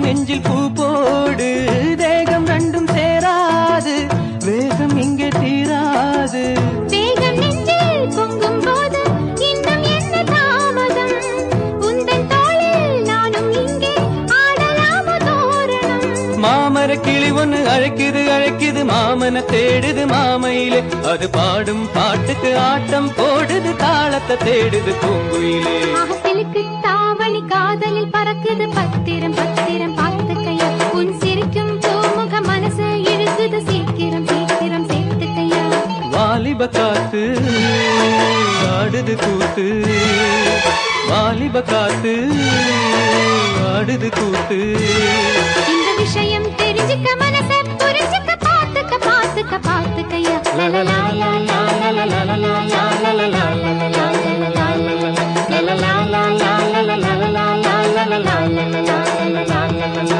நெஞ்சில் பூ போடு தேகம் ரெண்டும் சேராது வேகம் இங்கே தீராது வேகம் நெஞ்சில் பொங்கும் போது இன்னும் என்ன தாமதம் உந்தன் தோளில் நானும் இங்கே ஆடலாமோ தோரணம் மாமர கிளி ஒண்ணு அழைக்குது அழைக்குது மாமன தேடுது மாமையிலே அது பாடும் பாட்டுக்கு ஆட்டம் போடுது தாளத்தை தேடுது பூங்குயிலே மகசிலுக்கு தாவணி காதலில் பறக்குது பத்திரம் பத்திரம் பார்த்துக்கையா உன் சிரிக்கும் பூமுக மனசு இழுக்குது சீக்கிரம் சீக்கிரம் சேர்த்துக்கையா வாலிப காத்து ஆடுது கூத்து வாலிப காத்து ஆடுது கூத்து இந்த விஷயம் தெரிஞ்சுக்க மனச புரிஞ்சுக்க பார்த்துக்க பார்த்துக்க பார்த்துக்கையா லலலா லலா லலலா லலா லலலா லலலா லலலா லலலா லலலா லலலா லலலா லலலா லலலா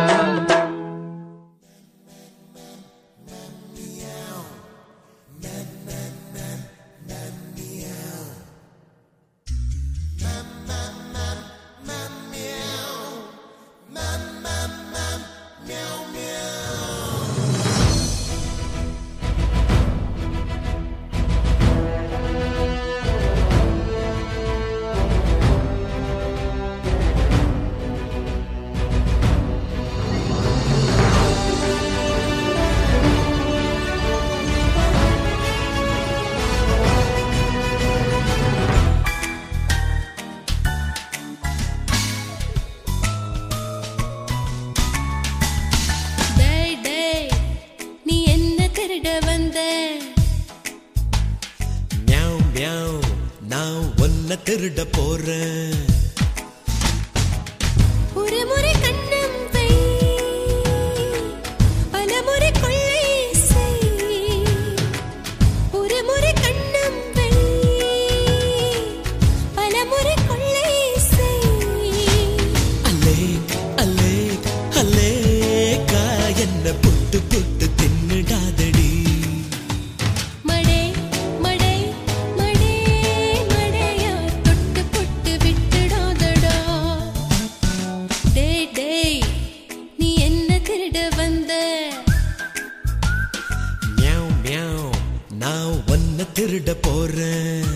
டேய் டேய் நீ என்ன திருட வந்த மியாவ் மியாவ் நான் ஒன்ன திருட போறேன் ஒரு முறை கண்ணம் வை பல முறை கொள்ளை செய் ஒரு முறை கண்ணம் வை பல முறை கொள்ளை செய் அலேக் அலேக் அலேக்கா என்ன புட்டு புட்டு தின்னுடாதடி மடே மடே மடே மடையா தொட்டு பொட்டு விட்டுடாதடா டேய் டேய் நீ என்ன திருட வந்த மியாவ் மியாவ் நான் ஒன்ன திருட போறேன்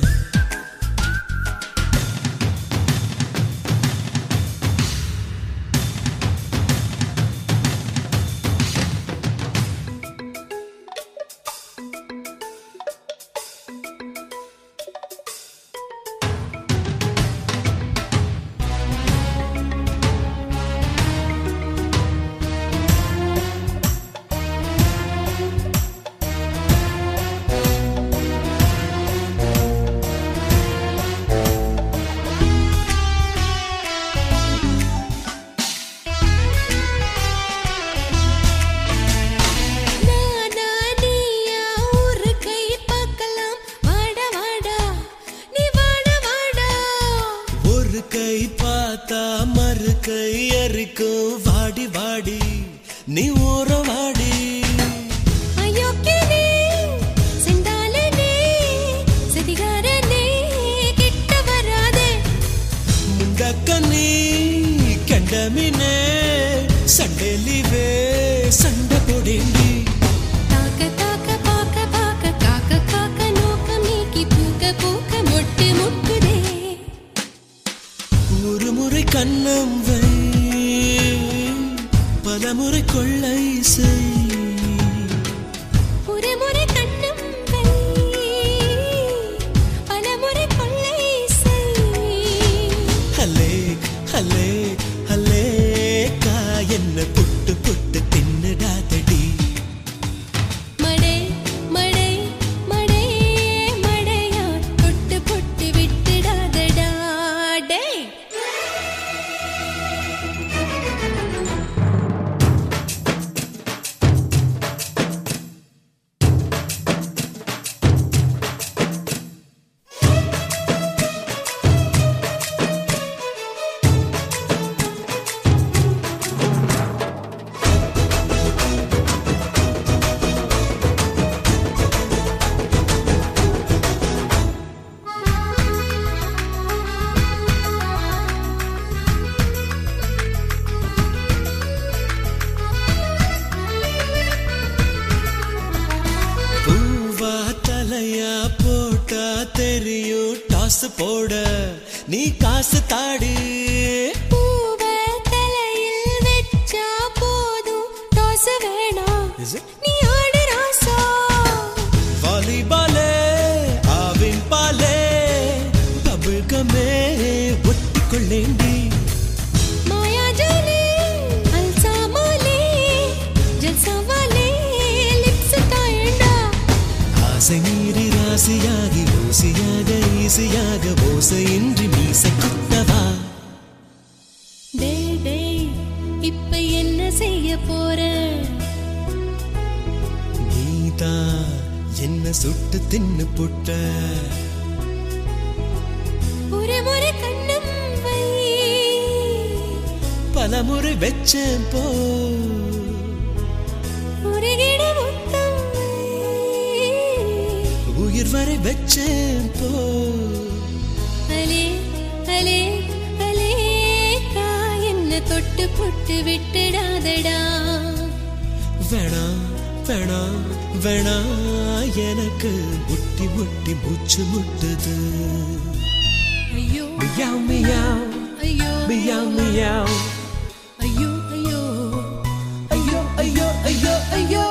நானா நீயா ஒரு கை பார்க்கலாம் வாடா வாடா நீ வாடா வாடா ஒரு கை பார்த்தா மறு கை அரிக்கும் வாடி வாடி நீ ஓரம் வாடி அயோக்கியனே செந்தாளனே சதிகாரனே கிட்ட வராதே முண்டக்கனி கண்டமினே சண்டெலிவே சண்டை போடேண்டி தாக்க தாக்க பாக்க பாக்க காக்க காக்க நோக்கம் நீக்கி பூக்க பூக்க மொட்டு முட்டுதே ஒரு முறை கண்ணம் வை பல முறை கொள்ளை செய் ஒரு முறை கண்ணம் வை பல முறை கொள்ளை செய் ஹலேக் ஹலேக் ஹலேக்கா என்ன புட்டு புட்டு தின்னுடாதடி மடே மடே மடே மடையா பொட்டு பொட்டு விட்டுடாதடா டேய் நீ காசு தாடு பூவ தலையில் வெச்சா போதும் தோசை வேணாம் Is it? நீ ஆடு ராசா வாலிபாலே ஆவின் பாலே பபுள்கமே ஒட்டிக்கொள்ளேண்டி மாயாஜாலே அல்சாமாலே ஜல்சாவாலே லிப்ஸ் தாயண்டா ஆசை மீறி ராசியாகி ஊசியாக ஈசியாக ஓசையின்றி மீசை குத்தவா டே டே இப்ப என்ன செய்ய போற நீதா என்ன சுட்டு தின்னு புட்ட ஒரு முறை கண்ணம் வை பலமுறை வெச்சேன் போ ஒரு கிட முத்தம் வை உயிர் வரை வெச்சேன் போ அலே அலே அலே கா என்ன தொட்டு புட்டு விட்டுடாதடா வேணா வேணா வேணா எனக்கு முட்டி முட்டி மூச்சு முட்டுது ஐயோ மியாவ் மியாவ் ஐயோ மியாவ் மியாவ் ஐயோ ஐயோ ஐயோ ஐயோ ஐயோ ஐயோ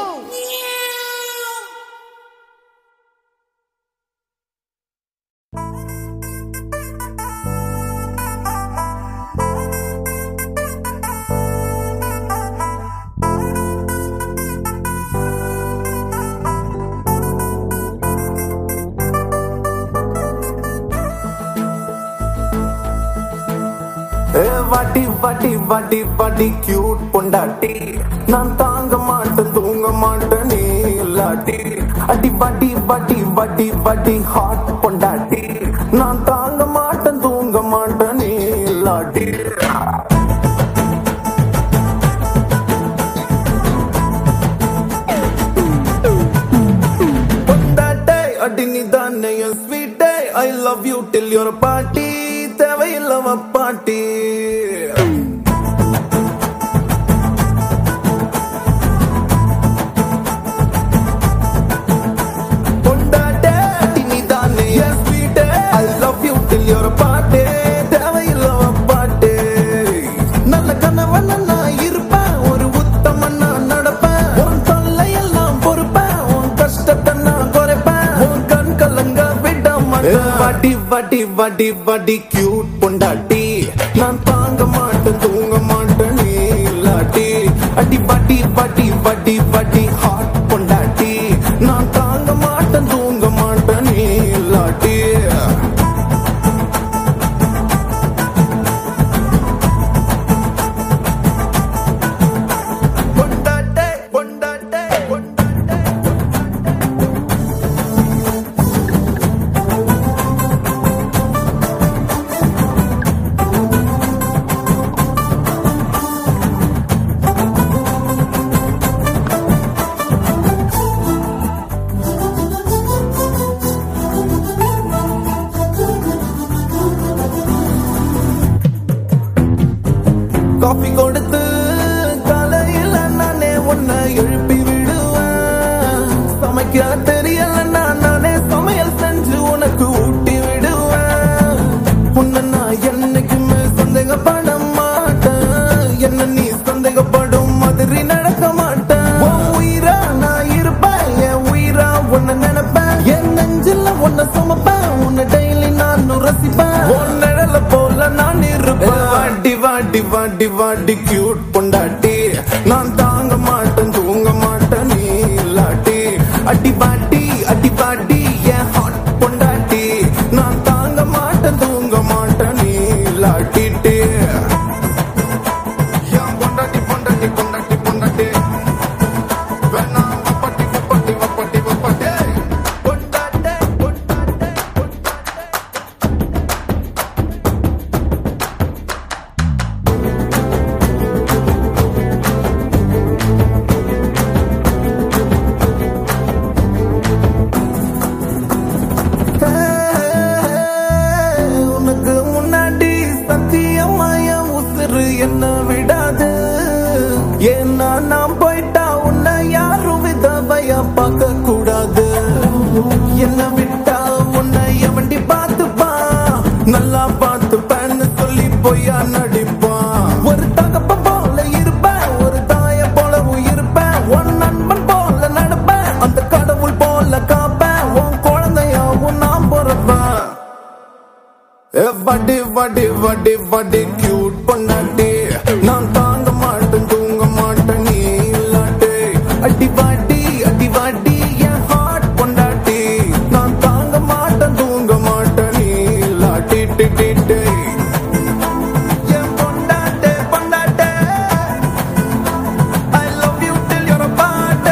ஏ வாட்டி வாட்டி வாட்டி வாட்டி கியூட் பொண்டாட்டி நான் தாங்க மாட்டேன் தூங்க மாட்டேன் நீ இல்லாட்டி அடி வாட்டி வாட்டி வாட்டி வாட்டி ஹாட் பொண்டாட்டி நான் தாங்க மாட்டேன் தூங்க மாட்டேன் நீ இல்லாட்டி பொண்டாட்டை அடி நீ தானே என் ஸ்வீட்டை I love you till your party தேவையில்லவ பாட்டி பொண்டாட்டை அடி நீ தானே என் ஸ்வீட்டை I love you till your party தேவையில்லவ பாட்டி நல்ல கணவன் நான் இருப்பேன் ஒரு உத்தமன் நான் நடப்பேன் உன் தொல்லையெல்லாம் பொறுப்பேன் உன் கஷ்டத்தை நான் குறைப்பேன் உன் கண் கலங்க விட மாட்டேன் வாட்டி வாட்டி வாட்டி வாட்டி கியூட் பொண்டாட்டி நான் தாங்க மாட்டேன் தூங்க மாட்டேன் நீ இல்லாட்டி அடி வாட்டி வாட்டி வாட்டி வாட்டி ஹாட் பொண்டாட்டி நான் தாங்க மாட்டேன் தூங்க மாட்டேன் நீ இல்லாட்டி பொண்டாட்டே பொண்டாட்டே பொண்டாட்டே காஃபி கொடுத்து காலையில நானே உன்னை எழுப்பி விடுவேன் சமைக்க தெரியலன்னா நானே சமையல் செஞ்சு உனக்கு ஊட்டி விடுவேன் உன்னை நான் என்னைக்குமே சந்தேகப்பட மாட்டேன் என்ன நீ சந்தேகப்படும் மாதிரி நடக்க மாட்டேன் உன் உயிரா நான் இருப்பேன் என் உயிரா உன்னை நினைப்பேன் என் நெஞ்சில உன்னை சுமப்பேன் உன்னை டெய்லி நான் ரசிப்பேன் உன் நிழல போல நான் இருப்பேன் வாட்டி வாட்டி வாட்டி வாட்டி கியூட் பொண்டாட்டி நான் தாங்க மாட்டேன் தூங்க மாட்டேன் நீ இல்லாட்டி அடி பாட்டி அடி பாட்டி என் ஹாட் பொண்டாட்டி நான் தாங்க மாட்டேன் தூங்க மாட்டேன் நீ இல்லாட்டிட்டு என் பொண்டாட்டி பொண்டாட்டி பொண்டாட்டி பொண்டாட்டி வேணாம் வப்பாட்டி வப்பாட்டி வப்பாட்டி வப்பாட்டி பொண்டாட்டே பொண்டாட்டே பொண்டாட்டே உனக்கு முன்னாடி சத்தியமாய உசுறு என்ன விடாது ஏன்னா நான் போயிட்டா உன்னை யாரும் விதவையா பார்க்க கூடாது என்ன விட்டா உன்னை எவண்டி பார்த்துப்பா நல்லா பார்த்து வடி வடி கியூட் பொண்டாட்டி நான் தாங்க மாட்டேன் தூங்க மாட்டேன் நீ இல்லாட்டே அடி வாடி அடி வாடி என் ஹார்ட் பொண்டாட்டி நான் தாங்க மாட்டேன் தூங்க மாட்டேன் நீ இல்லாட்டி டி டி டி என் பொண்டாட்டே பொண்டாட்டே I love you till you're a party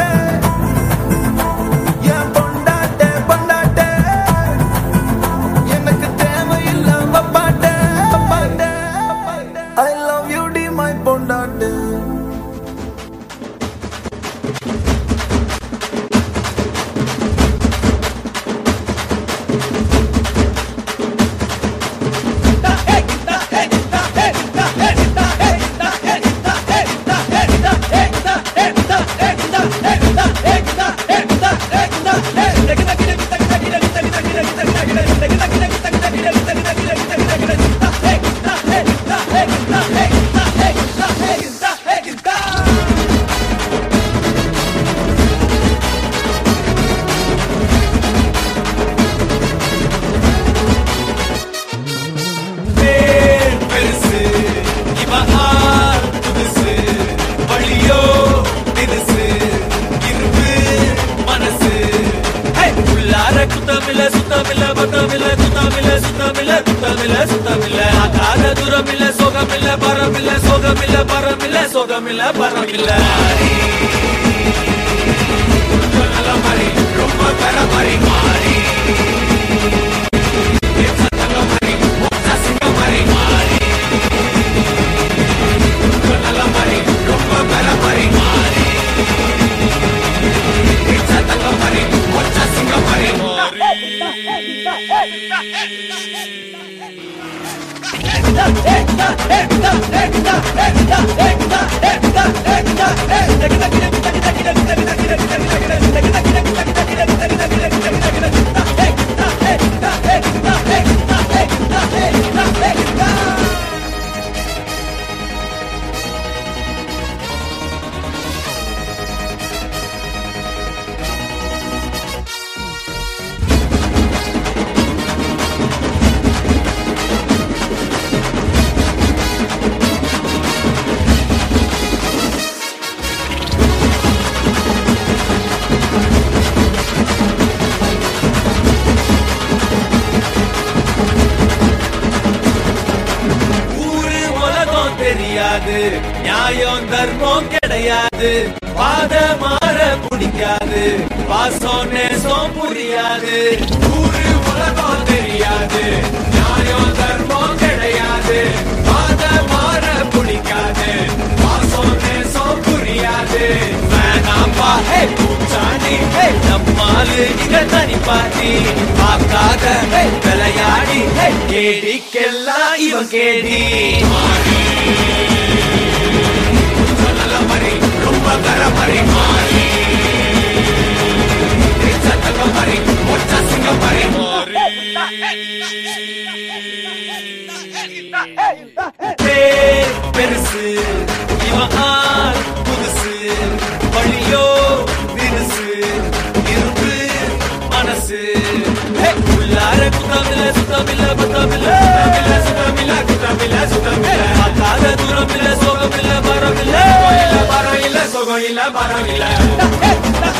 என் பொண்டாட்டே பொண்டாட்டே எனக்கு தேவையில்ல பாட்டே பாட்டே I love you டி my பொண்டாட்டே பெருசு இவ ஆர் புதுசு வழியோ தினுசு இருப்பு மனசு ஹே! உள்ளார குத்தமில்ல சுத்தமில்ல பத்தமில்ல குத்தமில்ல சுத்தமில்ல குத்தமில்ல சுத்தமில்ல ஆகாத தூரமில்ல சோகமில்ல பரமில்ல சோகமில்ல பரமில்ல சோகமில்ல பரமில்ல நல்ல மாதிரி ரொம்ப பெற மாதிரி மாறி சத்தங்க மாதிரி மோச சிங்க மாதிரி மாறி நல்ல மாதிரி ரொம்ப பெற மாதிரி மாறி சத்தங்க மாதிரி மோச சிங்க மாதிரி ஊரு உலகம் தெரியாது நியாயம் தர்மம் கிடையாது பாத மாற பிடிக்காது பாசம் நேசம் புரியாது ஊரு உலகம் தெரியாது நியாயம் தர்மம் கிடையாது பாத மாற பிடிக்காது பாசம் நேசம் புரியாது வேணாம்பா ஹே பூச்சாண்டி ஹே நம்மாலு இங்க தனி பாட்டி பார்க்காத ஹே விளையாடி ஹே கேடிக்கெல்லாம் இவன் கேடி மாறி கொஞ்சம் நல்ல மாதிரி ரொம்ப கர மாதிரி மாறி சத்தக மாதிரி ஒற்ற சிங்க மாதிரி மாறி பேர் பெருசு இவன் ஆள் புதுசு வழியோ தினுசு இருப்பு மனசு ஹே! உள்ளார குத்தமில்ல சுத்தமில்ல பத்தமில்ல சுத்தமில்ல சுத்தமில்ல குத்தமில்ல சுத்தமில்ல பார்க்காத தூரம் இல்ல சோகம் இல்ல பரம் இல்ல இல்ல பரம் இல்ல சோகம் இல்ல பரம் இல்ல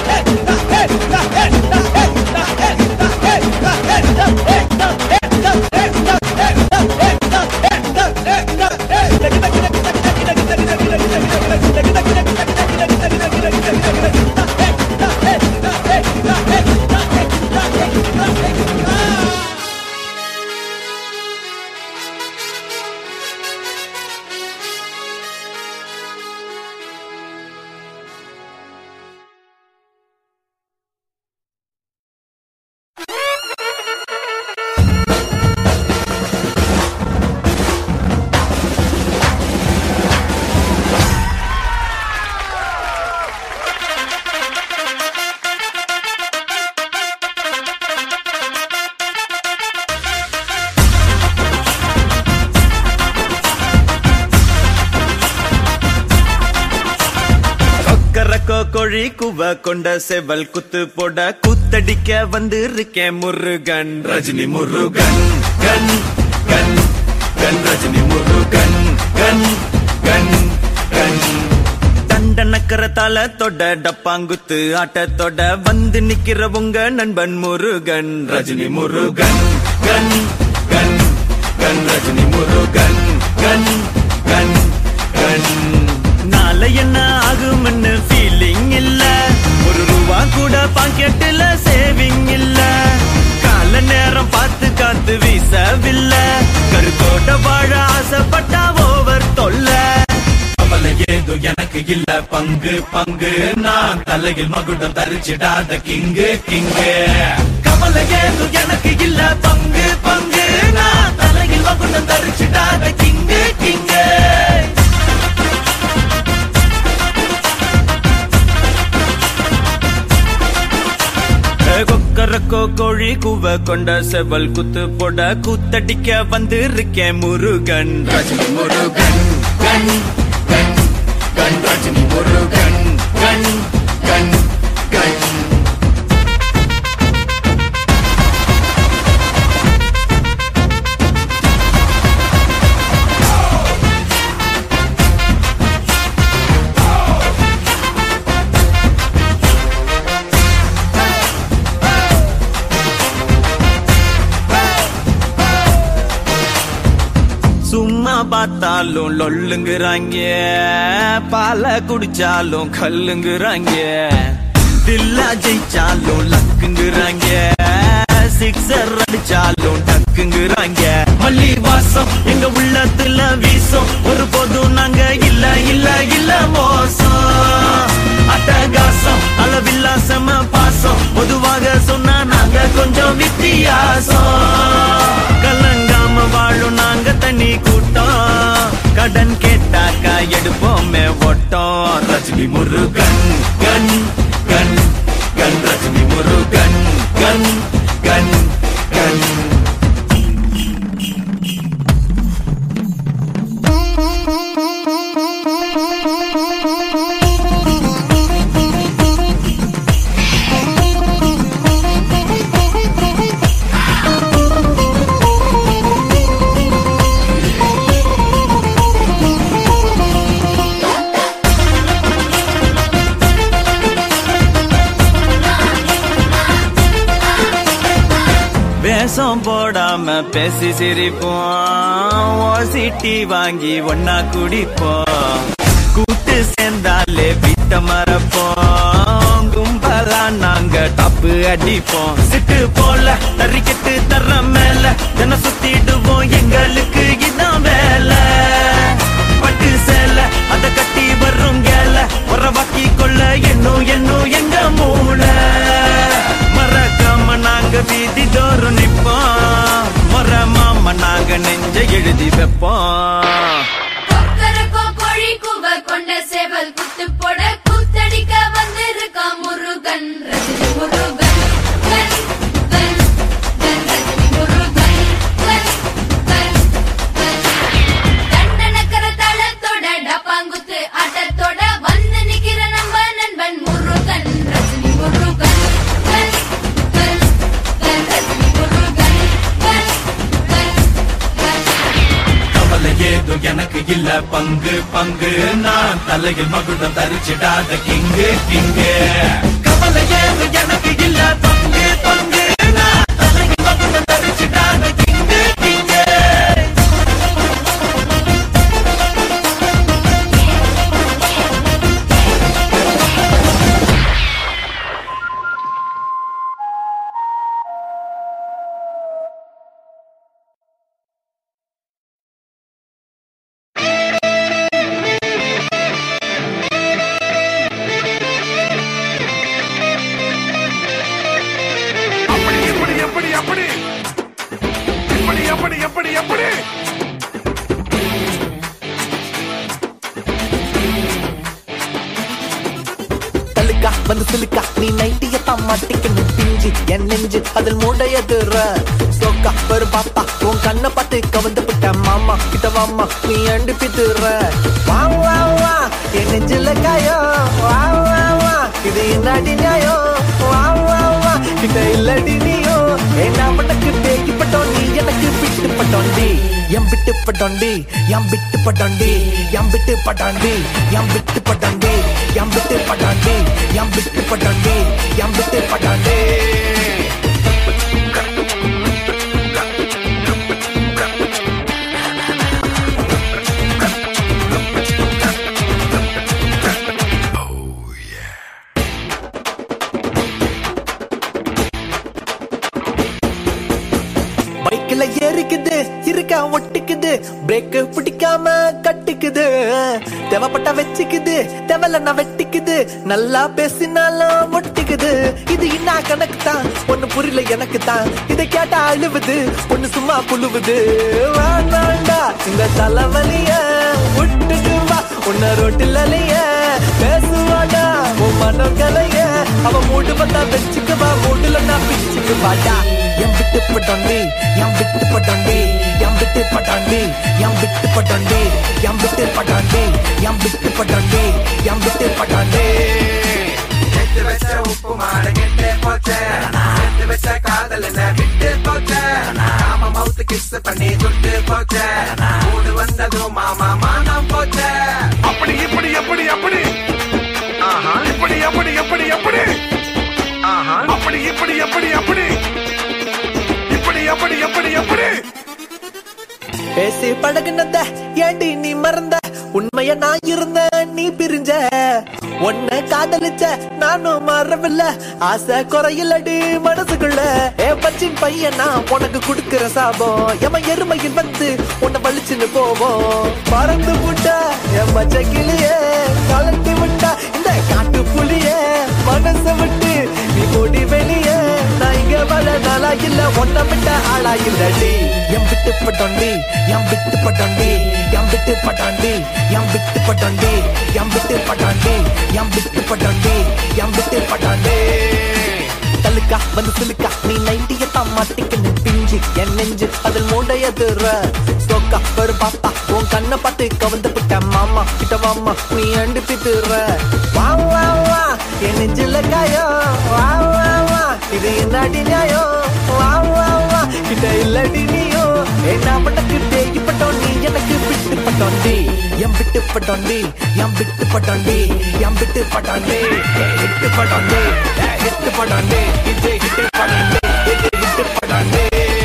கொக்கரக்கோ கொழி குவ கொண்ட செவல் குத்து போட குத்தடிக்க வந்து இருக்கேன் முருகன் ரஜினி முருகன் கன் கன் கன் ரஜினி முருகன் கன் கன் கன் தண்டனக்கர தல தொட டப்பாங்குத்து ஆட்டத்தொட வந்து நிக்கிற உங்க நண்பன் முருகன் ரஜினி முருகன் கன் கன் கன் ரஜினி முருகன் கன் கன் கன் நாளை என்ன ஆகும்னு ஃபீலிங் இல்ல ஒரு ரூபா கூட பாக்கெட்டுல சேவிங் இல்ல கால நேரம் பார்த்து காத்து வீசவில்லை கருத்தோட வாழ ஆசைப்பட்டா ஓவர் தொல்லை கவலை ஏதோ எனக்கு இல்ல பங்கு பங்கு நான் தலையில் மகுடம் தரிச்சிடாத கிங்கு கிங்கு கவலை ஏதோ எனக்கு இல்ல பங்கு பங்கு நான் தலையில் மகுடம் தரிச்சிடாத கிங்கு கிங்கு கொக்கரக்கோ கோழி கூவ கொண்ட செவல் குத்து போட கூத்தடிக்க வந்து இருக்கேன் முருகன் ரஜினி முருகன் கண் கண் கண் ரஜினி முருகன் கண் கண் கண் சும்மா பார்த்தாலும் லொல்லுங்கிறாங்க பால குடிச்சாலும் கல்லுங்கிறாங்க தில்லா ஜெயிச்சாலும் லக்குங்கிறாங்க சிக்ஸர் அடிச்சாலும் டக்குங்கிறாங்க மல்லி வாசம் எங்க உள்ளத்துல வீசும் ஒரு போதும் நாங்க இல்ல இல்ல இல்ல மோசம் அட்டகாசம் அளவில்லா செம பாசம் பொதுவாக சொன்னா நாங்க கொஞ்சம் வித்தியாசம் கலங்காம வாழும் நாங்க தண்ணி கூட்டம் கடன் கேட்டாக்கா எடுப்போமே ஓட்டம் ரஜினி முருகன் கண் கண் கண் ரஜினி முருகன் கண் கண் கண் வேஷம் போடாம பேசி சிரிப்போம் ஓசிட்டி வாங்கி ஒன்னா குடிப்போம் கூட்டு சேர்ந்தாலே விட்ட மறப்போம் கும்பலா நாங்க தப்பு அடிப்போம் சிட்டு போல தறிக்கிட்டு தர்ற மேல தின சுத்திடுவோம் எங்களுக்கு இதான் வேலை பட்டு சேல அத கட்டி வரும் கேல உறவாக்கி கொள்ள என்னும் என்னும் எங்க மூளை மறக்காம நாங்க வீதி தோறும் நிப்போம் முற மாம நாங்க நெஞ்ச எழுதி வைப்போம் கொக்கரக்கோ கோழி கூவ கொண்ட சேவல் குத்து போட கூத்தடிக்க வந்திருக்கான் முருகன் ரஜினி முருகன் கண், கண், கண் ரஜினி முருகன் கண், கண், கண். தண்டனக்கர தளத்தோட டப்பாங்குத்து ஆட்டத்தோட வந்து நிக்கிற நம்ம நண்பன் முருகன் ரஜினி முருகன் கண், கண், கண் ரஜினி முருகன் கண், கண், கண். கவலை ஏதோ எனக்கு இல்ல பங்கு பங்கு நான் தலையில் மகுடம் தரிச்சிடாத கிங்கு கிங்கு கவலை ஏதோ எனக்கு இல்ல பங்கு பங்கு நான் தலையில் மகுடம் தரிச்சிடாத கிங்கு கிங்கு அப்படி எப்படி எப்படி எப்படி எப்படி எப்படி எப்படி எப்படி தள்ளுக்கா வந்து சிலுக்கா நீ நைட்டியத்தான் மாட்டிக்கணும் பிஞ்சு என் நெஞ்சு அதில் மூடையதுற சோக்கா பெரு பாப்பா உன் கண்ணை பார்த்து கவந்து விட்ட மாமா கிட்ட வாமா நீ அண்டு பித்துற வா வா வா என் நெஞ்சில காயோ வா வா வா இது என்னடி நியாயம் வா வா வா கிட்ட இல்லடி நீயோ என்ன பண்ணக்கு தேக்கிப்பட்டோம் நீ எனக்கு விட்டு பட்டாண்டி எம் விட்டு பட்டாண்டி எம் விட்டு பட்டாண்டி எம் விட்டு பட்டாண்டி எம் விட்டு பட்டாண்டி எம் விட்டு பட்டாண்டி எம் விட்டு பட்டாண்டி எம் விட்டு பட்டாண்டி பைக்ல ஏறிக்குது இருக்க ஒட்டிக்குது பிரேக் பிடிக்காம கட்டிக்குது தேவைப்பட்ட வச்சுக்குது தேவையில்ல வெட்டிக்குது நல்லா பேசினாலும் ஒட்டிக்குது இது இன்னா கணக்கு தான் ஒண்ணு புரியல எனக்கு தான் இதை கேட்டா அழுவுது ஒண்ணு சும்மா புழுவுது வேண்டாண்டா இந்த தலைவலிய விட்டுட்டு வா உன்ன ரோட்டில் அலைய பேசுவாடா உன் மனம் கலைய அவ மூடு வந்தா வச்சுக்குவா மூடுல நான் பிச்சுக்கு வாடா எம் விட்டு பட்டாண்டி எம் விட்டு பட்டாண்டி எம் விட்டு பட்டாண்டி எம் விட்டு பட்டாண்டி எம் விட்டு பட்டாண்டி எம் விட்டு பட்டாண்டி எம் விட்டு பட்டாண்டி கெட்டு வச்ச உப்பு மாட கெட்டே போச்சே கெட்டு வச்ச காதல் என்ன விட்டு போச்சே நாம மவுத்து கிஸ் பண்ணி துட்டு போச்சே கூடு வந்ததும் மாமா மானம் போச்சே அப்படி இப்படி எப்படி எப்படி இப்படி எப்படி எப்படி எப்படி அப்படி இப்படி எப்படி எப்படி இப்படி எப்படி எப்படி எப்படி பேசி பழகுனத ஏண்டி நீ மறந்த உண்மைய நான் இருந்த நீ பிரிஞ்ச உன்னை காதலிச்ச நானும் மறவில்ல ஆசை குறையிலடி மனசுக்குள்ள ஏ பச்சின் பையன் நான் உனக்கு கொடுக்கிற சாபம் எம எருமையில் வந்து உன்னை வலிச்சுன்னு போவோம் பறந்து விட்டா என் மச்ச கிளியே கலட்டி விட்டா இந்த காட்டு புலியே மனசை விட்டு நீ மூடி வெளியே நான் இங்க வள நாளா இல்ல ஒன்ன விட்ட ஆளா இல்லடி எம் விட்டு பட்டாண்டி எம் விட்டு பட்டாண்டி எம் விட்டு பட்டாண்டி எம் விட்டு பட்டாண்டி எம் விட்டு பட்டாண்டி எம் விட்டு பட்டாண்டி எம் விட்டு பட்டாண்டி தலுக்கா வந்து சிலுக்கா நீ நைட்டிய தான் மாட்டிக்கணும் பிஞ்சு என் நெஞ்சு அதில் மூடையதுற சோக்கா ஒரு பாப்பா உன் கண்ணை பார்த்து கவந்து விட்ட மாமா கிட்ட வாமா நீ அண்டு பித்துற வா வா வா என் நெஞ்சில காயம் வா வா வா இது என்னடி நியாயம் வா வா வா கிட்ட இல்லடி நீயோ என்ன பட்டக்கிட்டே இப்பட்டோம் நீ எனக்கு விட்டு பட்டோண்டி எம் விட்டு பட்டோண்டி எம் விட்டு பட்டோண்டி எம் விட்டு பட்டோண்டி ஹிட்டு பட்டோண்டி ஹிட்டு பட்டோண்டி இது ஹிட்டு பட்டோண்டி இது ஹிட்டு பட்டோண்டி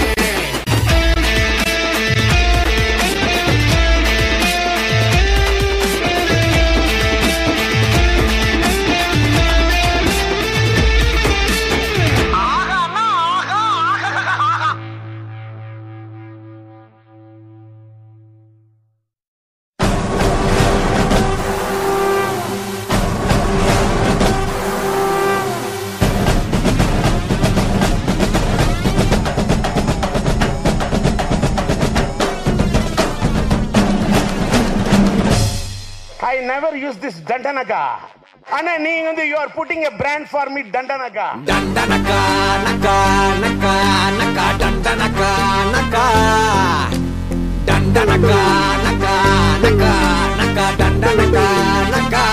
ஐ நெவர் யூஸ் திஸ் தண்டனகா அண்ணா நீங்க வந்து you are putting a brand for me தண்டனகா டண்டனக்கா நக்கா நக்கா நக்கா டண்டனக்கா நக்கா டண்டனக்கா நக்கா நக்கா நக்கா டண்டனக்கா நக்கா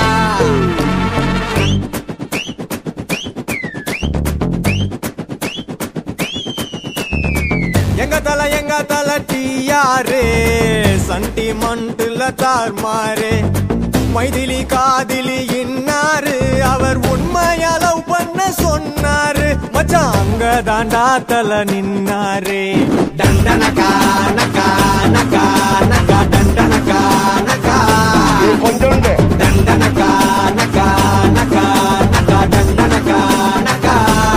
எங்க தல எங்க தல டியாரு சண்டிமண்டுல தார்மாரு மைதிலி காதிலி இன்னாரு அவர் உண்மையா லவ் பண்ண சொன்னாரு மச்சான் அங்க தாண்டா தல நின்னாரு டண்டனக்கா நக்கா நக்கா நக்கா டண்டனக்கா நக்கா கொஞ்சோண்டு டண்டனக்கா நக்கா நக்கா நக்கா டண்டனக்கா நக்கா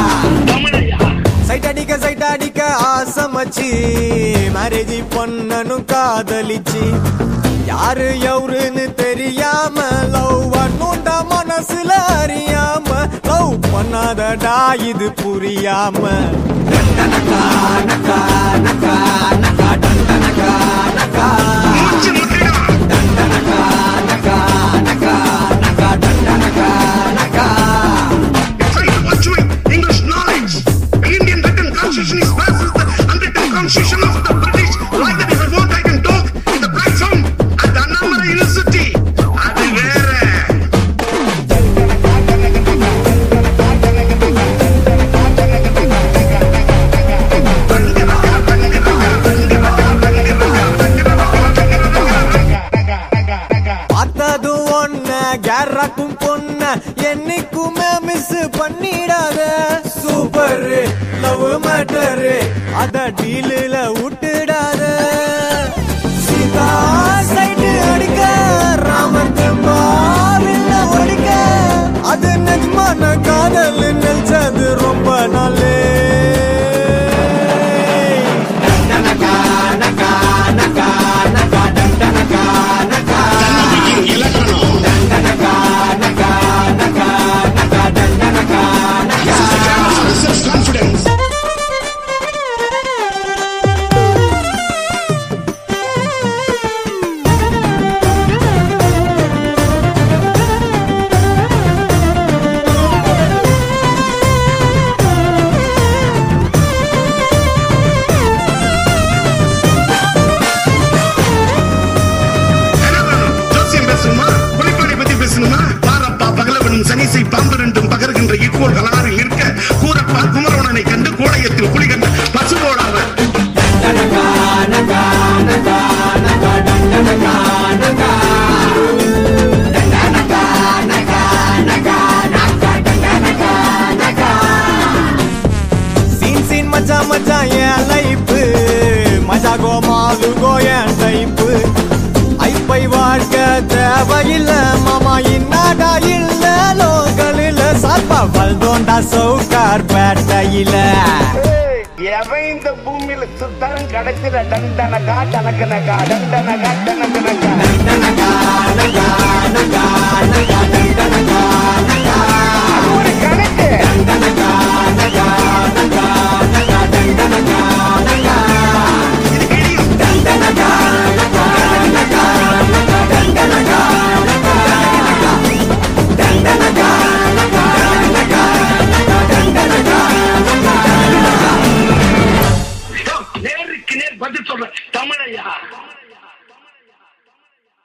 சைட் அடிக்க சைட் அடிக்க ஆசமச்சு மேரேஜ் பண்ணனும் காதலிச்சு யாரு எவருன்னு தெரியாம லவ் பண்ணுண்ட மனசுல அறியாம லவ் பண்ணாதடா இது புரியாம டண்டனக்கா நக்கா நக்கா நக்கா டண்டனக்கா நக்கா டண்டனக்கா நக்கா நக்கா நக்கா டண்டனக்கா நக்கா English knowledge. Indian written constitution is versus the unwritten constitution of the British. Like that, if I want, I can talk in the black sound at the Annamala University. அது வேற கேராக்கும் பொண்ண என்னைக்குமே மிஸ் பண்ணிடாத சூப்பர் லவ் மேட்டர் அத டீலில் விட்டுடாத Sita side அடிக்க ராமன் தெம்பாவில்ல ஒடிக்க அது நிஜமான காதல் நினைச்சது ரொம்ப நாளே Self-confidence. ஜோசியம் பேசணுமா புலிப்பாடி பத்தி பேசணுமா பாரப்பா பகலவனும் சனிசை பாம்பு ரெண்டும் பகர்கின்ற இக்கோள் கலாரில் இருக்க கூரப்பா குமரவனனை கண்டு கோடையத்தில் புலி கண்டு பசுவோடாவர் சீன் சீன் மச்சான் மச்சான் என் லைப்பு மஜா கோ மாலு கோ என் டைப்பு ஐப்பை வாழ்க்க தேவையில்ல மாமா இன்னாடா இல்ல லோக்கலில் சாப்பா வல்தோண்டா சவுக்கார் பேட்டையில எவன் இந்த பூமியில சுத்தாலும் கடைசியில டண்டனகா டனக்கனகா டண்டனகா டனக்கனகா அது ஒரு கணக்கு இது கிழியும். நேருக்கு நேர் பதில் சொல்ற தமிழையா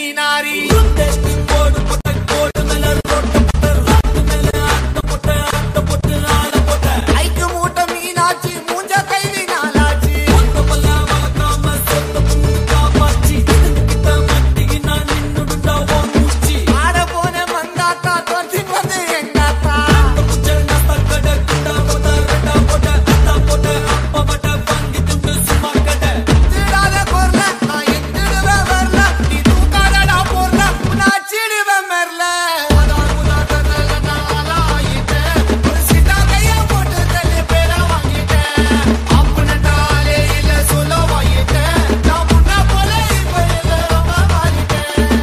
மீனாரி ஐக்கு மூட்டை மீனாட்சி மூஞ்ச கைவி நாளாச்சு ஆட போன மங்காத்தா தோற்றி வந்து எங்காத்தா திருடாத பொருள நான் எத்திடுவேன் வரல நீ தூக்காதடா பொருள நான் சிடுவேன் மெர்ல அதான் முதல் நல்ல நாளா ஆயிட்டேன். ஒரு சிட்டா கைய போட்டு தள்ளி பேரா வாங்கிட்டேன். அப்படின்னுட்டாலே இல்ல சொல்ல வாங்கிட்டேன். நான் முன்ன போல இப்ப இல்ல ரொம்ப மாறிட்டேன்.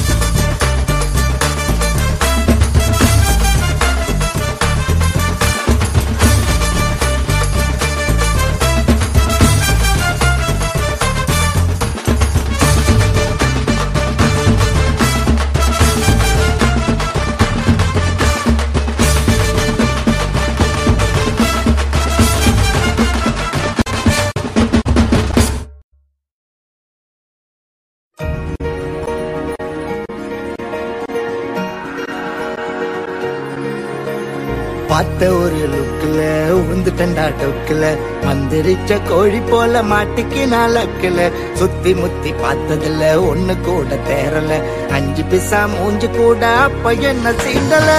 பார்த்த ஒரு லுக்குல உந்துட்டண்டா டொக்குல மந்திரிச்ச கோழி போல மாட்டிக்கு நாளக்குல சுத்தி முத்தி பார்த்ததுல ஒண்ணு கூட தேரல அஞ்சு பிசா மூஞ்சு கூட அப்ப என்ன சீண்டல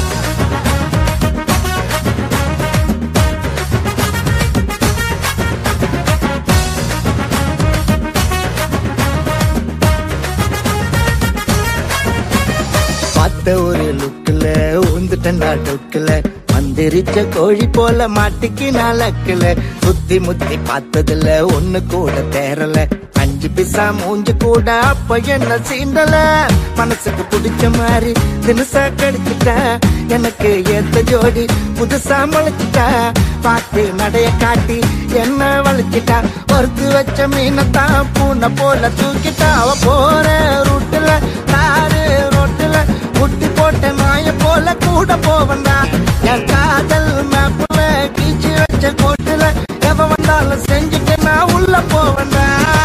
பார்த்த ஒரு லுக்குல உந்துட்டண்டா டொக்குல மந்திரிச்ச கோழி போல மாட்டிக்கு நாளக்குல சுத்தி முத்தி பார்த்ததுல ஒண்ணு கூட தேரல அஞ்சு பிசா மூஞ்சு கூட அப்ப என்ன சீண்டல மனசுக்கு பிடிச்ச மாதிரி தினசா கடிச்சிட்டா எனக்கு ஏத்த ஜோடி புதுசா முளைச்சிட்டா பார்த்து நடைய காட்டி என்ன வலிச்சிட்டா ஒருத்து வச்ச மீனத்தான் பூனை போல தூக்கிட்டா அவ போற ரூட்டுல தாரு ரோட்டுல குட்டி போட்ட நாய போல கூட போவண்டா என் காதல் மேப்புல கீச்சு வச்ச கோட்டுல எவ வந்தாலும் செஞ்சுட்டு நான் உள்ள போவண்டா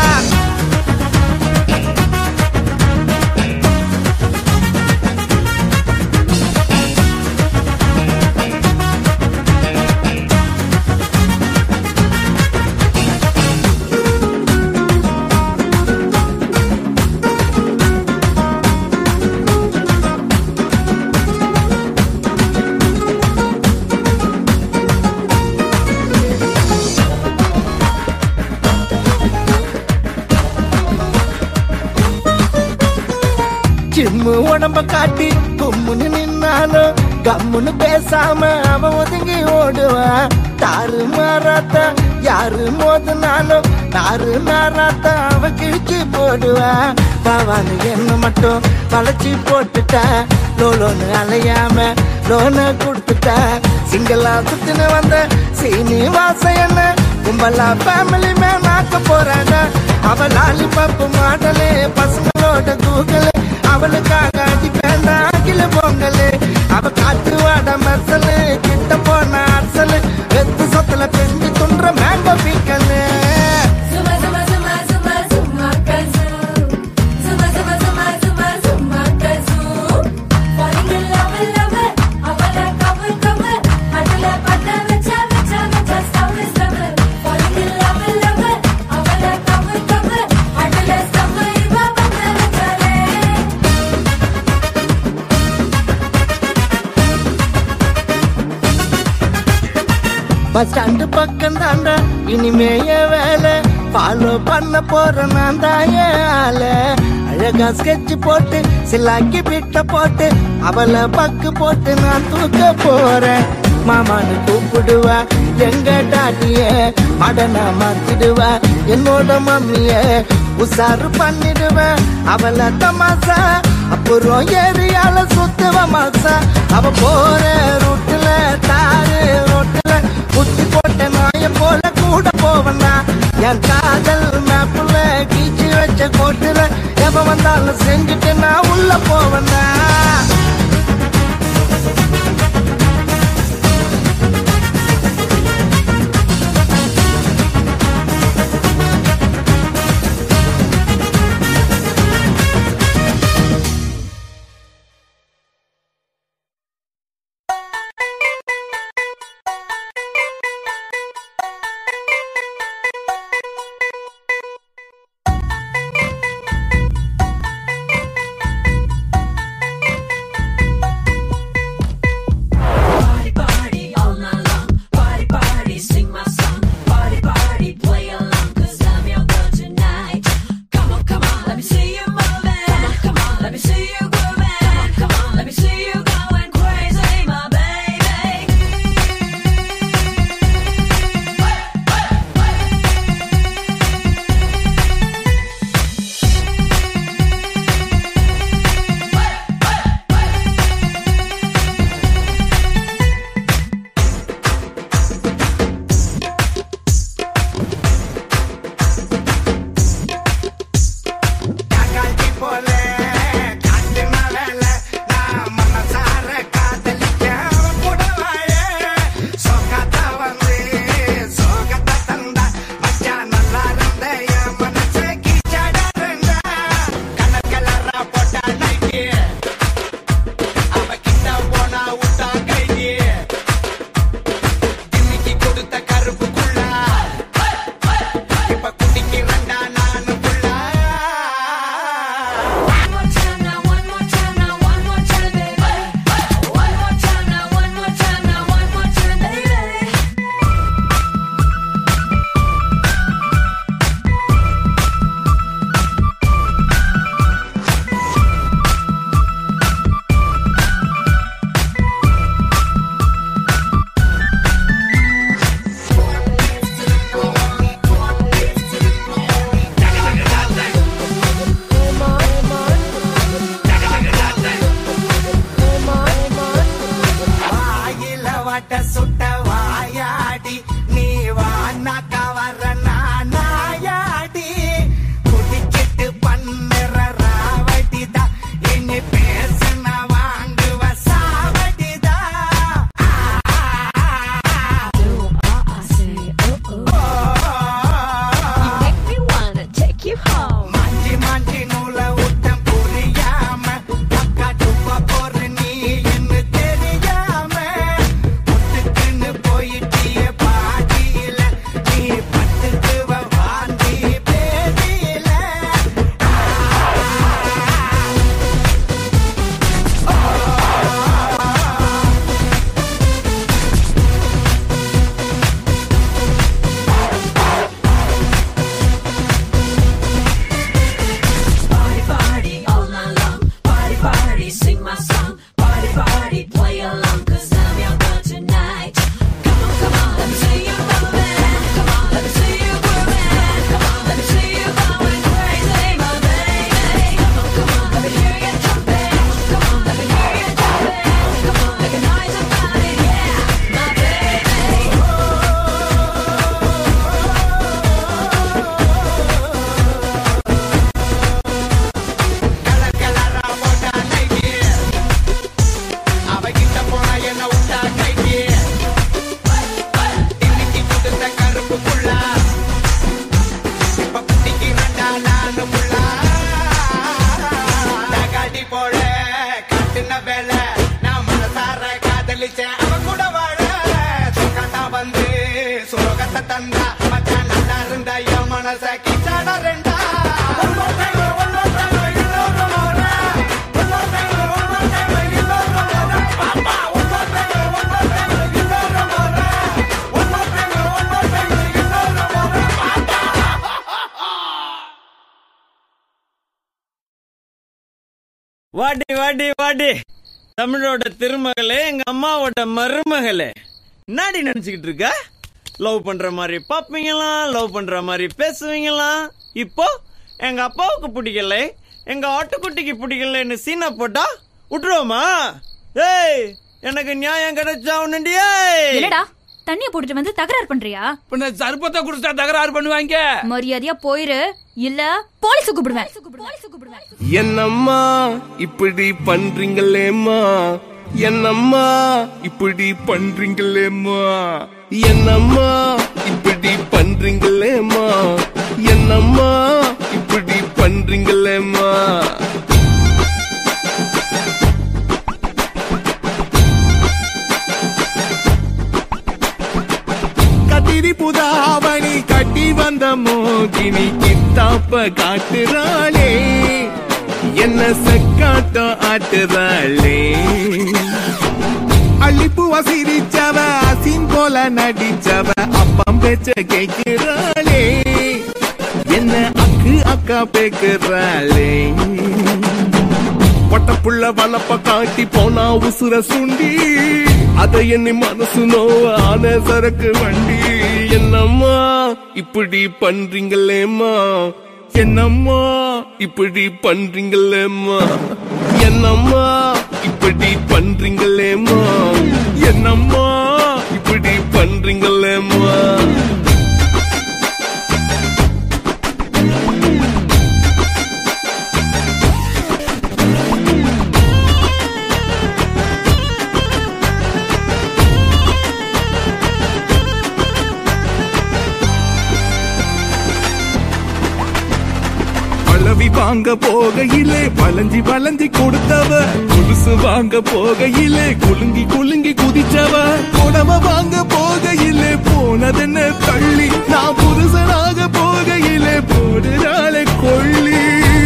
சிம்மு உடம்ப காட்டி கும்முன்னு நின்னாலும் கம்முன்னு பேசாம அவன் ஒதுங்கி ஓடுவான் தாறு மாறாத்த யாரு மோதினாலும் நாறு நாராத்த அவ கிழிச்சு போடுவான் பாவான்னு என்ன மட்டும் வளைச்சி போட்டுட்டா லோலோன்னு அலையாம லோனை கொடுத்துட்டா சிங்களா சுத்தின வந்த சீனிவாச என்ன கும்பலா ஃபேமிலி மேன் ஆக்க போறாங்க அவ லாலிபப்பு மாடலே பசங்களோட கூகலே அவளுக்காக அடி வேண்டாம் அகில பொங்கலு அவ காத்து வாட மசலு கிட்ட போன அரசலு வெத்து சொத்துல பெஞ்சு துன்ற மேங்க பீக்கலு சும்மா சும்மா சும்மா சும்மா சும்மா கசு சும்மா சும்மா சும்மா சும்மா சும்மா கசு falling in love love அவள கவு கவு அதுல பட்ட வச்ச வச்ச வச்ச stove stove falling in love love அவள கவு கவு அதுல ஸ்டவ் இவ பத்த வச்சாலே பஸ் ஸ்டாண்டு பக்கம் தாண்டா இனிமேய வேலை ஃபாலோ பண்ண போற நான் தான் ஏன் ஆள அழகா ஸ்கெட்ச் போட்டு சிலாக்கி பிட்ட போட்டு அவளை பக்கு போட்டு நான் தூக்க போறேன் மாமான்னு கூப்பிடுவா எங்க டாடிய மடனா மாத்திடுவா என்னோட மம்மிய உசாரு பண்ணிடுவேன் அவளை தமாசா அப்புறம் ஏரியால சுத்துவ மாசா அவ போற ரூட்டுல தாரு ரோட்டுல குத்தி போட்ட நாய போல கூட போவனா என் காதல் மேப்புல கீச்சு வச்ச கோட்டுல எவ வந்தாலும் செஞ்சுட்டு நான் உள்ள போவனா வாடி வாடி வாடி தமிழோட திருமகளே எங்க அம்மாவோட மருமகளே என்னாடி நினைச்சுக்கிட்டு இருக்க லவ் பண்ற மாதிரி பாப்பீங்களாம் லவ் பண்ற மாதிரி பேசுவீங்களாம் இப்போ எங்க அப்பாவுக்கு பிடிக்கல எங்க ஆட்டுக்குட்டிக்கு பிடிக்கலன்னு சீனா போட்டா விட்டுருவோமா ஏய் எனக்கு நியாயம் கிடைச்சா உன்னுண்டியே என்னடா தண்ணிய போட்டுட்டு வந்து தகராறு பண்றியா பின்ன சர்பத்தை குடிச்சா தகராறு பண்ணுவாங்க மரியாதையா போயிரு இல்ல போலீஸ் கூப்பிடுவேன் என்னம்மா இப்படி பண்றீங்களேம்மா என்னம்மா இப்படி பண்றீங்களேம்மா என்னம்மா இப்படி பண்றீங்களேம்மா என்னம்மா இப்படி பண்றீங்களேம்மா கத்திரி புதாவணி கட்டி வந்த மோகினி கித்தாப்ப காட்டுறாளே என்ன செக்காட்டம் ஆட்டுறாளே அள்ளிப்பு வசிரிச்சவ அசின் போல நடிச்சவ அப்பம் பேச்ச கேட்கிறாளே என்ன அக்கு அக்கா பேக்குறாளே பட்டப்புள்ள வளப்ப காட்டி போனா உசுர சுண்டி அதை எண்ணி மனசு நோவ ஆன சரக்கு வண்டி என்னம்மா இப்படி பண்றீங்களேம்மா என்னம்மா இப்படி பண்றீங்களேம்மா என்னம்மா இப்படி பண்றீங்களேம்மா என்னம்மா இப்படி பண்றீங்களேம்மா பழவி வாங்க போகையிலே வளைஞ்சி வளைஞ்சி கொடுத்தவ கொலுசு வாங்க போகையிலே குலுங்கி குலுங்கி குதிச்சவ புடவ வாங்க போகையிலே போனதென்ன தள்ளி நான் புருஷனாக போகையிலே போடுறாளே கொள்ளி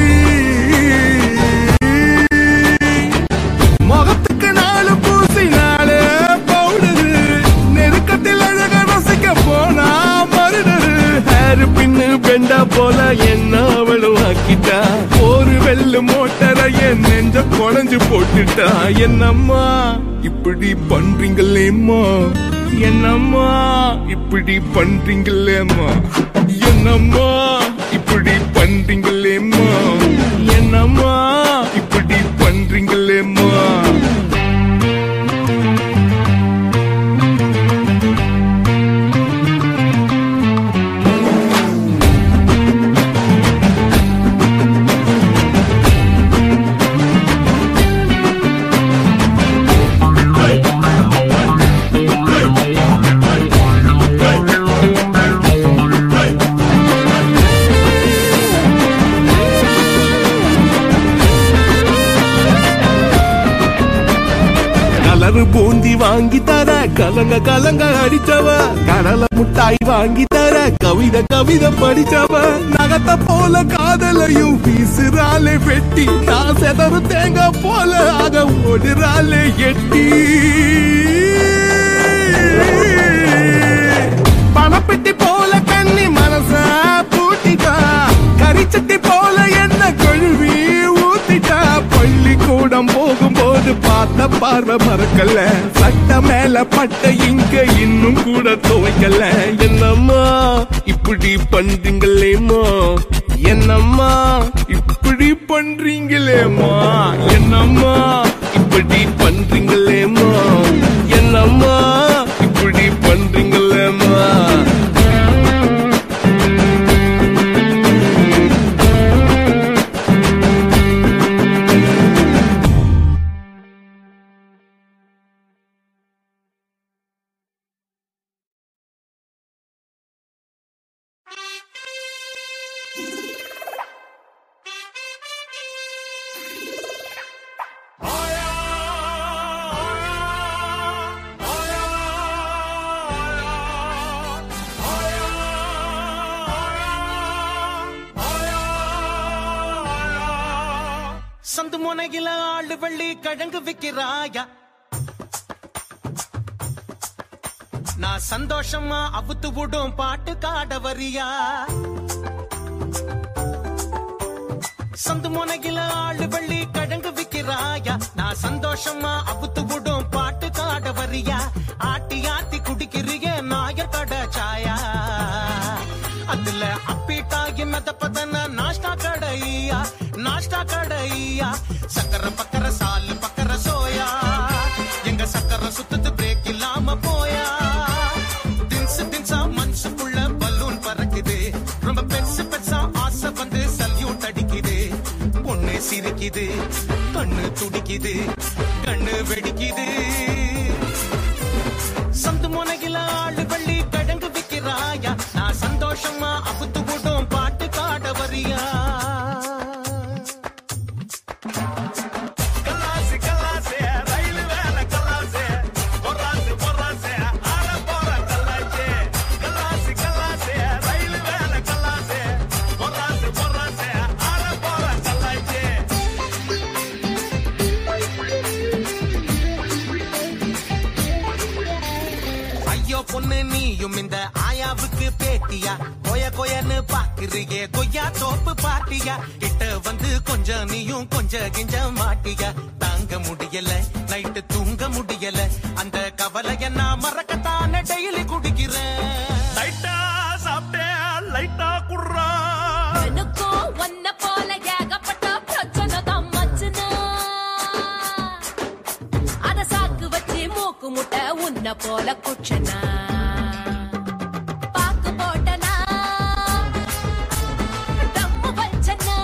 முகத்துக்கு நாலு பூசினாலே பவுடரு நெருக்கத்தில் அழக ரசிக்க போனா மருடரு ஹேர் பின்னு பெண்டா போல என்ன அவளும் ஆக்கிட்டா ஒரு வெள்ளு மோட்டரை என் நெஞ்ச குழஞ்சு போட்டுட்டா என்னம்மா இப்படி பண்றீங்களேம்மா என்னம்மா இப்படி பண்றீங்களேம்மா என்னம்மா இப்படி பண்றீங்களேம்மா என்னம்மா இப்படி பண்றீங்களேம்மா கலரு பூந்தி வாங்கி தர கலங்க கலங்க அடிச்சவ கடல முட்டாய் வாங்கி தர கவிதை கவிதை படிச்சவ நகத்த போல காதலையும் வீசுறாளே வெட்டி நான் செதறு தேங்காய் போல ஆக ஓடுறாளே எட்டி பணப்பெட்டி போல கண்ணி மனச பூட்டிட்டா கரிச்சட்டி போல என்ன கழுவி ஊத்திட்டா பள்ளிக்கூடம் போகும்போது பார்த்த பார்வை மறக்கல சட்ட மேல பட்ட இங்க இன்னும் கூட துவைக்கல என்னம்மா இப்படி பண்றீங்களேம்மா என்னம்மா இப்படி பண்றீங்களேம்மா என்னம்மா இப்படி பண்றீங்களேம்மா என்னம்மா இப்படி பண்றீங்களேம்மா சந்து முனையில ஆளு வள்ளி கிழங்கு விக்கிறாயா நான் சந்தோஷமா அவுத்து விடும் பாட்டு காட வரியா சந்து முனையில ஆளு வள்ளி கிழங்கு விக்கிற விக்கிறாயா நான் சந்தோஷமா அவுத்து விடும் பாட்டு காட வரியா ஆட்டி ஆத்தி குடிக்கிறிய நாயர் கடை சாயா அதுல அப்பீட்டாகி மெதப்பதன நாஷ்டா கடையா நாஷ்டா கடையா சக்கர பக்கர சாலு பக்கர சோயா எங்க சக்கர சுத்தத்து பிரேக் இல்லாம போயா தின்சு தின்சா மனசுக்குள்ள பலூன் பறக்குது ரொம்ப பெருசு பெருசா ஆசை வந்து சல்யூட் அடிக்குது பொண்ணு சிரிக்குது கண்ணு துடிக்குது கண்ணு வெடிக்குது சந்து முனையில ஆளு வெள்ளி கிழங்கு விக்கிறாயா நான் சந்தோஷமா அவுத்து விடும் பாட்டு காட வரியா கலாசி கலாசி ரயில் வேலை கலாசி பொறாசு பொறாசு ஆள போற கலாச்சி கலாசி கலாசி ரயில் வேலை கலாசி பொறாசு பொறாசு ஆள போற கலாச்சி ஐயோ பொண்ணு நீயும் இந்த ஆயாவுக்கு பேட்டியா கொய கொயன்னு பாக்குறியே கொய்யா தோப்பு பாட்டியா கிட்ட வந்து கொஞ்சம் நீயும் கொஞ்சம் கிஞ்ச மாட்டியா தாங்க முடியல நைட்டு தூங்க முடியல அந்த கவலைய நான் மறக்கத்தானே டெய்லி குடிக்கிறேன் லைட்டா சாப்பிட்டேன் லைட்டா குடுறா எனக்கும் உன்னை போல ஏகப்பட்ட பிரச்சனை தான் மச்சுனா. அத சாக்கு வச்சு மூக்கு முட்டை உன்னை போல குச்சனா பாக்கு போட்டனா தம்மு வச்சனா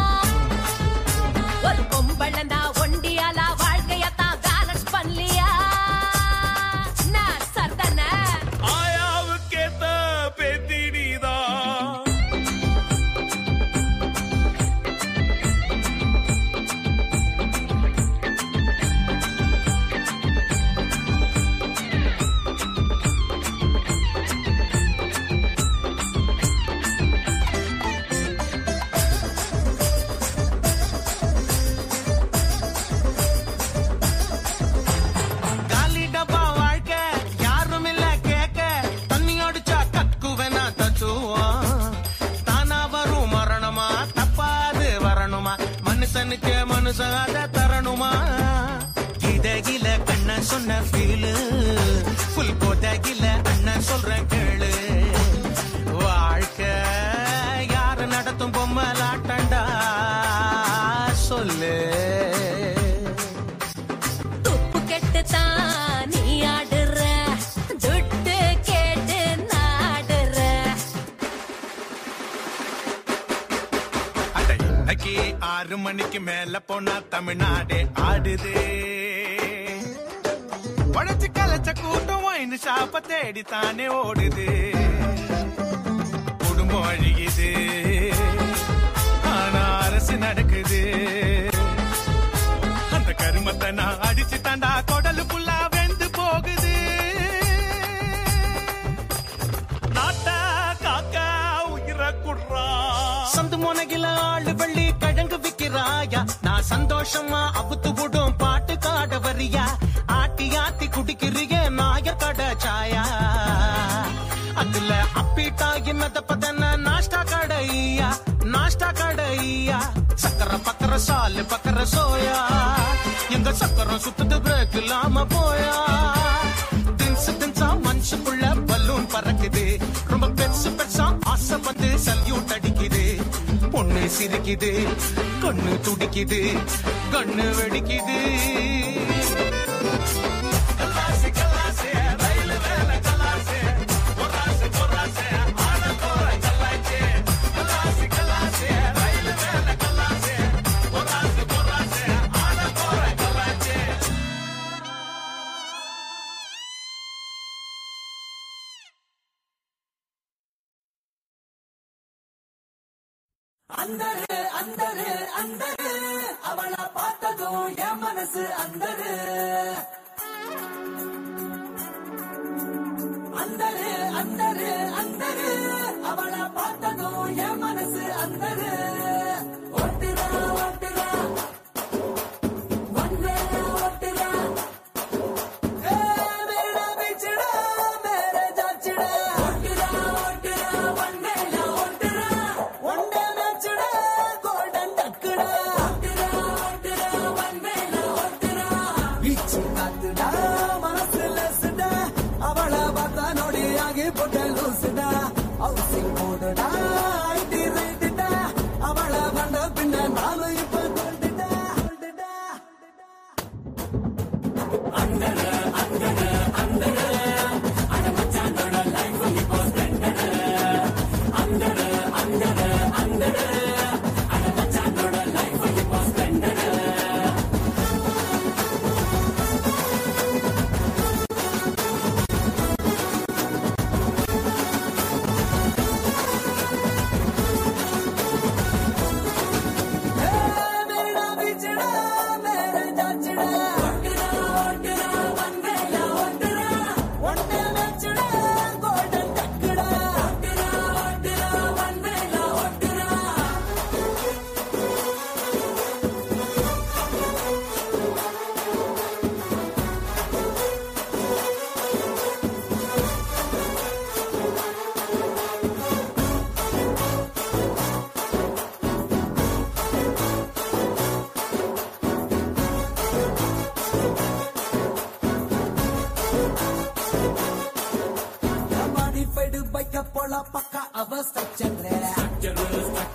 ஒரு பொம்பளந்தா ஒண்டியால வாழ்க்கையத்தான் பேலன்ஸ் பண்ணலியா நான் சர்தன ஆயாவுக்கேத்த பேத்தினிதான் காலி டப்பா வாழ்க்கை யாரும் இல்ல கேட்க தண்ணி அடிச்சா கக்குவனா தத்துவம் தானா வரும் மரணமா தப்பாது வரணுமா மனுஷனுக்கு மனுஷன் அதை தரணுமா இதகில கண்ண சொன்ன ஃபீலு புல் கோதகில அண்ணன் சொல்றேன் கேளு வாழ்க்கை யாரு நடத்தும் பொம்மலாட்டண்டா சொல்லு துப்பு கெட்டுத்தான் நீ ஆடுற துட்டு கேட்டு நாடுற அட இன்னைக்கு ஆறு மணிக்கு மேல போனா தமிழ்நாடே ஆடுது உழைச்சு கலைச்ச கூட்டம் ஒயின் ஷாப்ப தேடி தானே ஓடுது குடும்பம் அழியுது ஆனா அரசு நடக்குது அந்த கருமத்தை நான் அடிச்சு தாண்டா கொடலு புல்லா வெந்து போகுது நாட்ட காக்க உயிரை குடுறா சந்து முனையில ஆளு வெள்ளி கிழங்கு விக்கிறாயா நான் சந்தோஷமா அவுத்து விடும் பாட்டு காட வரியா ஆட்டி ஆத்தி குடிக்கிறிய நாயர் கடை சாயா அதுல அப்பீட்டாகி மெதப்பதன நாஷ்டா கடையா நாஷ்டா கடையா சக்கர பக்கர சாலு பக்கர சோயா எங்க சக்கரம் சுத்துது பிரேக் இல்லாம போயா தின்சு தின்சா மனசுக்குள்ள பலூன் பறக்குது ரொம்ப பெருசு பெருசா ஆசை வந்து சல்யூட் அடிக்குது பொண்ணு சிரிக்குது கண்ணு துடிக்குது கண்ணு வெடிக்குது கலாசி கலாசி ரயில் வேலை கலாசி பொறாசு பொறாசு ஆட போற கலாச்சி கலாசி கலாசி ரயில் வேலை கலாசி பொறாசு பொறாசு ஆட போற கலாச்சி அந்தரு அந்தரு அந்தரு அவளை பார்த்ததும் என் மனசு அந்தரு அந்தரு அந்தரு அந்தரு அவளை பார்த்ததும் என் மனசு அந்தரு ஒட்டுதா ஒட்டுதா வந்தேனா ஒட்டுதா ஏ மேடா பிச்சுடா மேரே ஜாச்சுடா ஒட்டுதா ஒட்டுதா வந்தேனா ஒட்டுதா ஒண்டே மேட்சுடா கோல்டன் டக்குடா ஒட்டுதா ஒட்டுதா வந்தேனா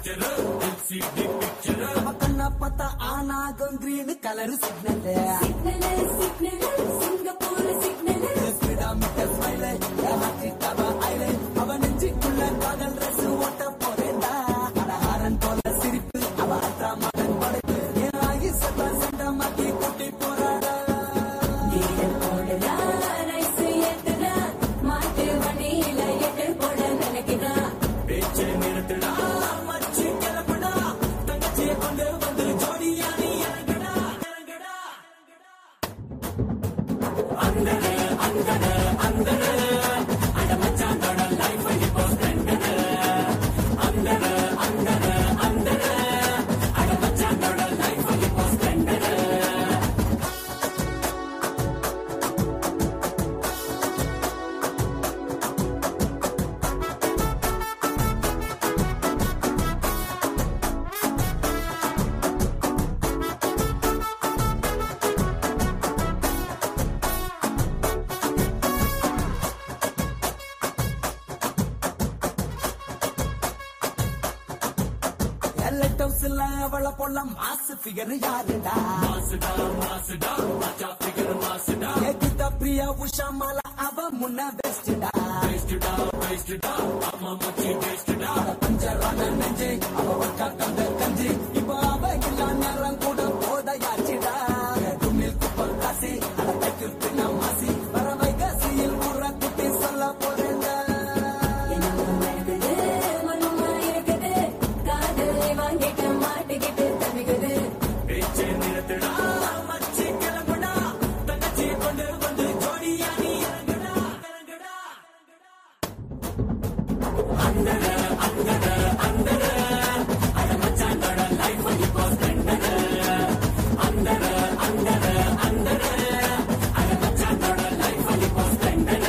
அவ கண்ணா பார்த்தா ஆனாகும் கிரீன் கலர் சிக்னல் அவ நெஞ்சுக்குள்ள காதல் ரசு ஓட்ட போறேன்டா அடஹாரன் போல சிரிப்பு அவ அத்தா மகன் படைப்பு என் ஆயுசத்தை சண்டமாக்கி கூட்டி போறாடா பேச்சை நிறுத்துடா மச்சி கிளம்புடா தங்கச்சியை கொண்டு வந்து ஜோடியா நீ இறங்குடா இறங்குடா அந்தன அந்தன அந்தன அட மச்சானோட லைஃப் இப்போ ஸ்பெண்டன அந்தன அந்தன அந்தன அட மச்சானோட லைஃப் இப்போ ஸ்பெண்டன லைட் ஹவுஸ்ல அவளை போல மாசு ஃபிகர் யாருடா மாசுடா மாசுடா மச்சா ஃபிகர் மாசுடா ஏகிதா பிரியா உஷா மாலா அவ முன்ன பெஸ்டடா பெஸ்டடா பெஸ்டடா அம்மா மச்சி பெஸ்டடா பஞ்சரான நெஞ்சே அவ வக்கா கந்த கஞ்சி இப்போ அவ இல்ல நேரம் கூட போதையாச்சிடா குமிழ் குப்பல் காசி அட தைக்கு பின்ன மாசி வர வைகாசியில் ஊற குட்டி சொல்ல போறேன்டா பேச்சை நிறுத்துடா மச்சி கிளம்புடா தங்கச்சி கொண்டு வந்து ஜோடியா நீ இறங்குடா இறங்குடா அந்தன அந்தன அந்தன அட மச்சானோட லைஃப் இப்போ ஸ்பெண்டன அந்தன அந்தன அந்தன அட மச்சானோட லைஃப் இப்போ ஸ்பெண்டன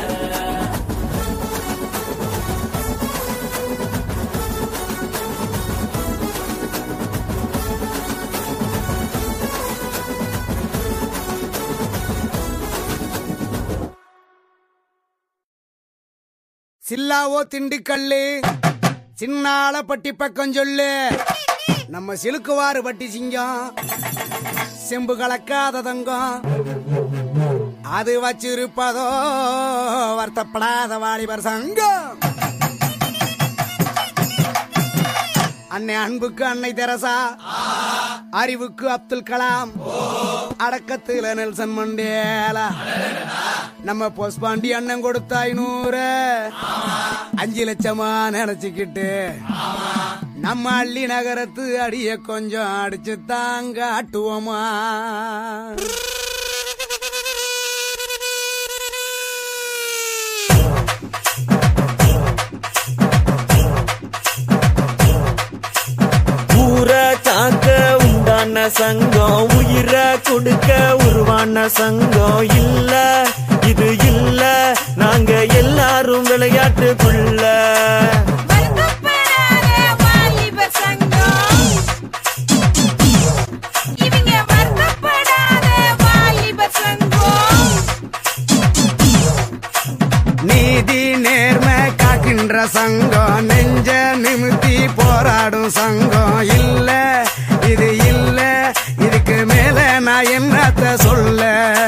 சில்லாவோ திண்டுக்கல்லு சின்னால பட்டி பக்கம் சொல்லு நம்ம சிலுக்குவாறு பட்டி சிங்கம் செம்பு கலக்காத தங்கம் அது வச்சிருப்பதோ வருத்தப்படாத வாலிபர் சங்கம் அன்னை அன்புக்கு அன்னை தெரசா அறிவுக்கு அப்துல் கலாம் அடக்கத்துல நெல்சன் மண்டேலா நம்ம பொஸ்பாண்டி அண்ணன் கொடுத்த ஐநூறு அஞ்சு லட்சமா நினைச்சுக்கிட்டு நம்ம அள்ளி நகரத்து அடிய கொஞ்சம் அடிச்சு தாங்க ஆட்டுவோமா ஊரை காக்க உண்டான சங்கம் உயிரை கொடுக்க உருவான சங்கம் இல்ல இது இல்ல நாங்க எல்லாரும் விளையாட்டுக்குள்ள நீதி நேர்மை காக்கின்ற சங்கம் நெஞ்ச நிமித்தி போராடும் சங்கம் இல்ல இது இல்ல இதுக்கு மேல நான் என்னத்த சொல்ல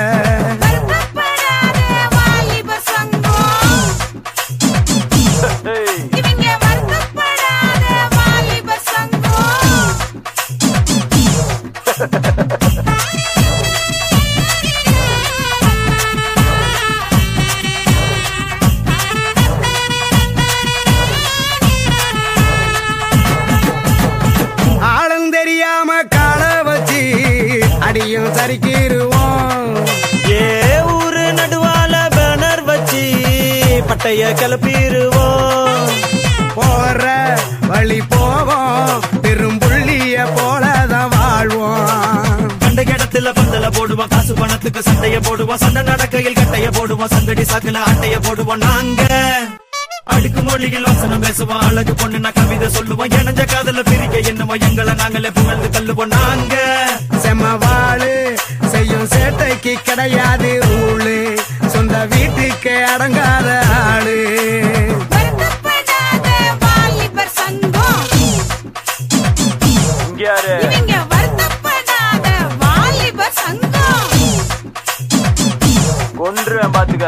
ஆளும் தெரியாம கால வச்சு அடியும் சரிக்கிருவோம் ஏ ஊரு நடுவால பேனர் வச்சு பட்டைய கிளப்பிடுவோம் போற வழி போவோம் பெரும்புள்ளிய போலதான் வாழ்வோம் கண்ட இடத்துல பந்தல போடுவோம் காசு பணத்துக்கு சண்டைய போடுவோம் சண்டை நடக்கையில் கட்டைய போடுவோம் சங்கடி சாக்குல அட்டைய போடுவோம் நாங்க அடுக்கு மொழியில் வசனம் பேசுவோம் அழகு பொண்ணு நான் கவிதை சொல்லுவோம் இணைஞ்ச காதல பிரிக்க என்னவோ எங்களை நாங்களே புகழ்ந்து தள்ளுவோம் நாங்க செம்மவாளு செய்யும் சேட்டைக்கு கிடையாது ஊழு சொந்த வீட்டுக்கு அடங்காத ஆளு யாரு இவங்க வருத்தப்படாத வாலிப சங்கம் கொன்றுவேன் பாத்துக்க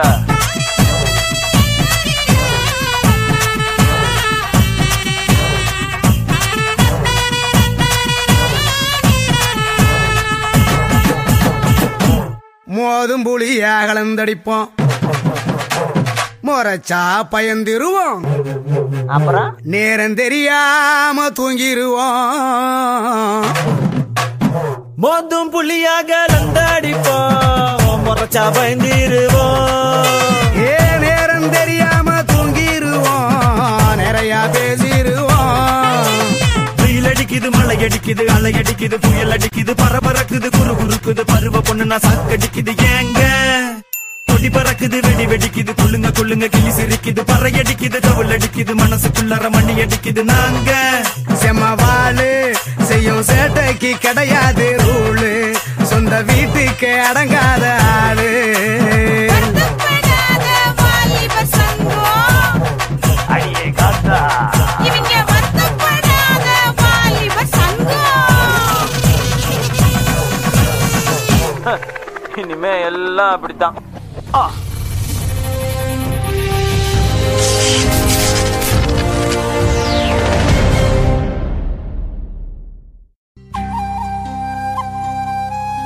மோதும் புளியா கலந்தடிப்போம் முறைச்சா பயந்திருவோம் அப்புறம் நேரம் தெரியாம தூங்கிருவோம் மோதும் புள்ளியாக லந்தாடிப்போம் முறைச்சா பயந்திருவோம் ஏ நேரம் தெரியாம தூங்கிருவோம் நிறைய பேசிருவோம் வெயில் அடிக்குது மழை அடிக்குது அலை அடிக்குது புயல் அடிக்குது பரபரக்குது குறு குறுக்குது பருவ பொண்ணு நான் சாக்கடிக்குது ஏங்க கொடி பறக்குது வெடி வெடிக்குது குள்ளுங்க குள்ளுங்க கிளி சிரிக்குது பறை அடிக்குது தவுள் அடிக்குது மனசுக்குள்ளற மணி அடிக்குது நாங்க செம்மவாளு செய்யும் சேட்டைக்கு கிடையாது ரூலு சொந்த வீட்டுக்கு அடங்காத ஆளு வாலிப சங்கம் அடியே காத்தா இவங்க வருத்தப்படாத வாலிப சங்கம் இனிமே எல்லாம் அப்படித்தான் ஆ